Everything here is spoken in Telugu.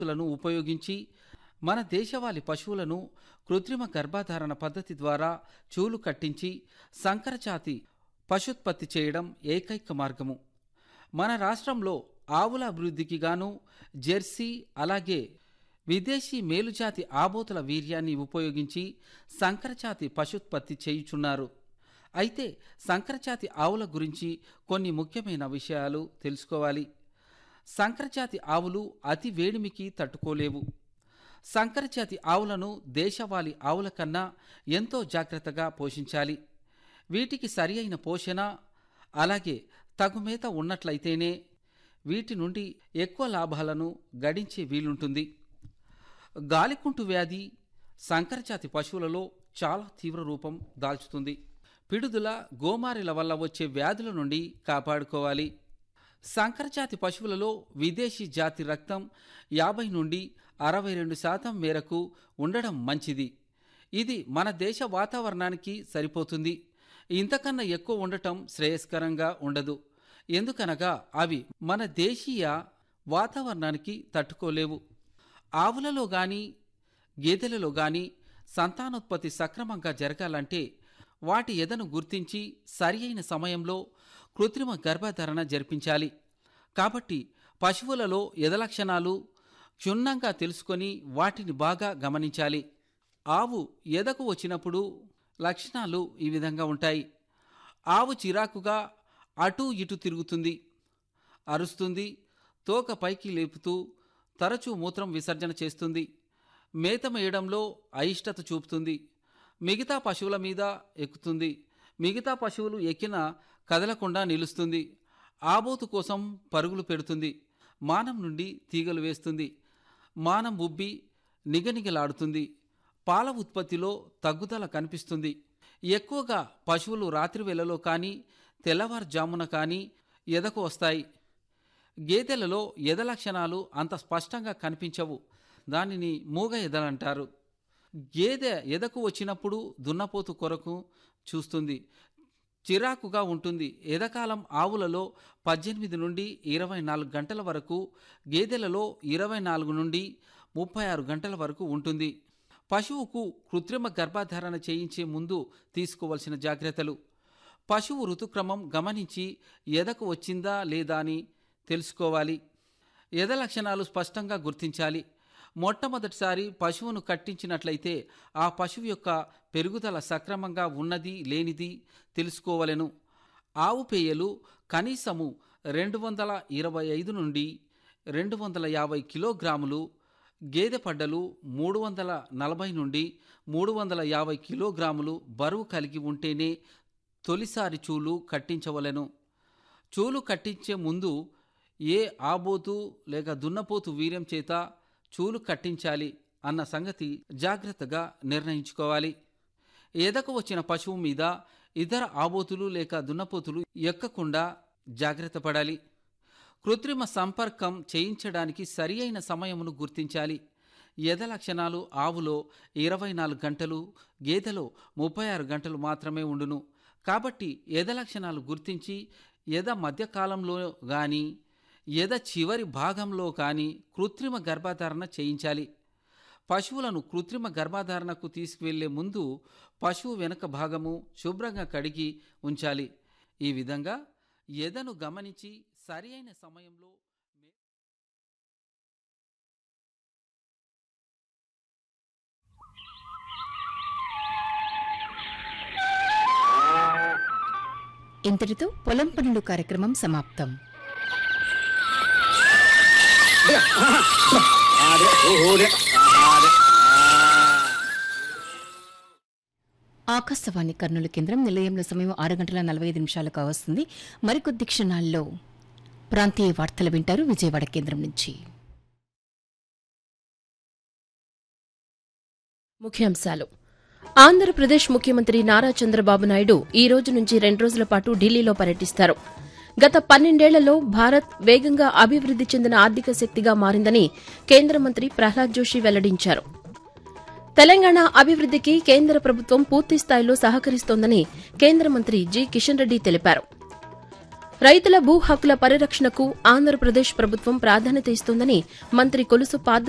లను ఉపయోగించి మన దేశవాళీ పశువులను కృత్రిమ గర్భధారణ పద్ధతి ద్వారా చూలు కట్టించి సంకరజాతి పశుత్పత్తి చేయడం ఏకైక మార్గము మన రాష్ట్రంలో ఆవుల అభివృద్ధికి గాను జెర్సీ అలాగే విదేశీ మేలుజాతి ఆబోతుల వీర్యాన్ని ఉపయోగించి సంకరజాతి పశుత్పత్తి చేయుచున్నారు అయితే సంకరజాతి ఆవుల గురించి కొన్ని ముఖ్యమైన విషయాలు తెలుసుకోవాలి సంకరజాతి ఆవులు అతి వేడిమికి తట్టుకోలేవు సంకరజాతి ఆవులను దేశవాళీ ఆవుల కన్నా ఎంతో జాగ్రత్తగా పోషించాలి వీటికి సరి అయిన పోషణ అలాగే తగుమేత ఉన్నట్లయితేనే వీటి నుండి ఎక్కువ లాభాలను గడించే వీలుంటుంది గాలికుంటు వ్యాధి సంకరజాతి పశువులలో చాలా తీవ్ర రూపం దాల్చుతుంది పిడుదల గోమారిల వల్ల వచ్చే వ్యాధుల నుండి కాపాడుకోవాలి సంకరజాతి పశువులలో విదేశీ జాతి రక్తం యాభై నుండి అరవై రెండు శాతం మేరకు ఉండడం మంచిది ఇది మన దేశ వాతావరణానికి సరిపోతుంది ఇంతకన్నా ఎక్కువ ఉండటం శ్రేయస్కరంగా ఉండదు ఎందుకనగా అవి మన దేశీయ వాతావరణానికి తట్టుకోలేవు ఆవులలో గాని గేదెలలో గాని సంతానోత్పత్తి సక్రమంగా జరగాలంటే వాటి ఎదను గుర్తించి సరి అయిన సమయంలో కృత్రిమ గర్భధారణ జరిపించాలి కాబట్టి పశువులలో ఎద లక్షణాలు క్షుణ్ణంగా తెలుసుకొని వాటిని బాగా గమనించాలి ఆవు ఎదకు వచ్చినప్పుడు లక్షణాలు ఈ విధంగా ఉంటాయి ఆవు చిరాకుగా అటూ ఇటు తిరుగుతుంది అరుస్తుంది తోక పైకి లేపుతూ తరచూ మూత్రం విసర్జన చేస్తుంది మేత మేయడంలో అయిష్టత చూపుతుంది మిగతా పశువుల మీద ఎక్కుతుంది మిగతా పశువులు ఎక్కిన కదలకుండా నిలుస్తుంది ఆబోతు కోసం పరుగులు పెడుతుంది మానం నుండి తీగలు వేస్తుంది మానం ఉబ్బి నిగనిగలాడుతుంది పాల ఉత్పత్తిలో తగ్గుదల కనిపిస్తుంది ఎక్కువగా పశువులు రాత్రి వేళలో కానీ తెల్లవారుజామున కానీ ఎదకు వస్తాయి గేదెలలో ఎద లక్షణాలు అంత స్పష్టంగా కనిపించవు దానిని మూగ ఎదలంటారు గేదె ఎదకు వచ్చినప్పుడు దున్నపోతు కొరకు చూస్తుంది చిరాకుగా ఉంటుంది ఎదకాలం ఆవులలో పద్దెనిమిది నుండి ఇరవై నాలుగు గంటల వరకు గేదెలలో ఇరవై నాలుగు నుండి ముప్పై ఆరు గంటల వరకు ఉంటుంది పశువుకు కృత్రిమ గర్భధారణ చేయించే ముందు తీసుకోవలసిన జాగ్రత్తలు పశువు ఋతుక్రమం గమనించి ఎదకు వచ్చిందా లేదా అని తెలుసుకోవాలి ఎద లక్షణాలు స్పష్టంగా గుర్తించాలి మొట్టమొదటిసారి పశువును కట్టించినట్లయితే ఆ పశువు యొక్క పెరుగుదల సక్రమంగా ఉన్నది లేనిది తెలుసుకోవలెను ఆవు పేయలు కనీసము రెండు వందల ఇరవై ఐదు నుండి రెండు వందల యాభై కిలోగ్రాములు గేదె పడ్డలు మూడు వందల నలభై నుండి మూడు వందల యాభై కిలోగ్రాములు బరువు కలిగి ఉంటేనే తొలిసారి చూలు కట్టించవలెను చూలు కట్టించే ముందు ఏ ఆబోతు లేక దున్నపోతు వీర్యం చేత చూలు కట్టించాలి అన్న సంగతి జాగ్రత్తగా నిర్ణయించుకోవాలి ఎదకు వచ్చిన పశువు మీద ఇతర ఆబోతులు లేక దున్నపోతులు ఎక్కకుండా జాగ్రత్త పడాలి కృత్రిమ సంపర్కం చేయించడానికి సరి అయిన సమయమును గుర్తించాలి ఎద లక్షణాలు ఆవులో ఇరవై నాలుగు గంటలు గేదెలో ముప్పై ఆరు గంటలు మాత్రమే ఉండును కాబట్టి ఎద లక్షణాలు గుర్తించి ఎద మధ్యకాలంలో కానీ ఎద చివరి భాగంలో కానీ కృత్రిమ గర్భధారణ చేయించాలి పశువులను కృత్రిమ గర్భధారణకు తీసుకువెళ్లే ముందు పశువు వెనుక భాగము శుభ్రంగా కడిగి ఉంచాలి ఈ విధంగా ఎదను గమనించి సరి అయిన సమయంలో మే- ఇంతటితో పొలం పనులు కార్యక్రమం సమాప్తం ఆకాశవాణి కర్నూలు కేంద్రం నిలయంలో సమయం ఆరు గంటల నలభై ఐదు నిమిషాలకు వస్తుంది మరికొద్ది క్షణాల్లో ప్రాంతీయ వార్తలు వింటారు విజయవాడ కేంద్రం నుంచి ముఖ్యాంశాలు ఆంధ్రప్రదేశ్ ముఖ్యమంత్రి నారా చంద్రబాబు నాయుడు ఈ రోజు నుంచి రెండు రోజుల పాటు ఢిల్లీలో పర్యటిస్తారు గత పన్నెండేళ్లలో భారత్ వేగంగా అభివృద్ది చెందిన ఆర్థిక శక్తిగా మారిందని కేంద్ర మంత్రి ప్రహ్లాద్ జోషి వెల్లడించారు తెలంగాణ అభివృద్దికి కేంద్ర ప్రభుత్వం పూర్తి స్థాయిలో సహకరిస్తోందని కేంద్ర మంత్రి జి కిషన్ రెడ్డి తెలిపారు రైతుల భూ హక్కుల పరిరక్షణకు ఆంధ్రప్రదేశ్ ప్రభుత్వం ప్రాధాన్యత ఇస్తోందని మంత్రి కొలుసు పార్థ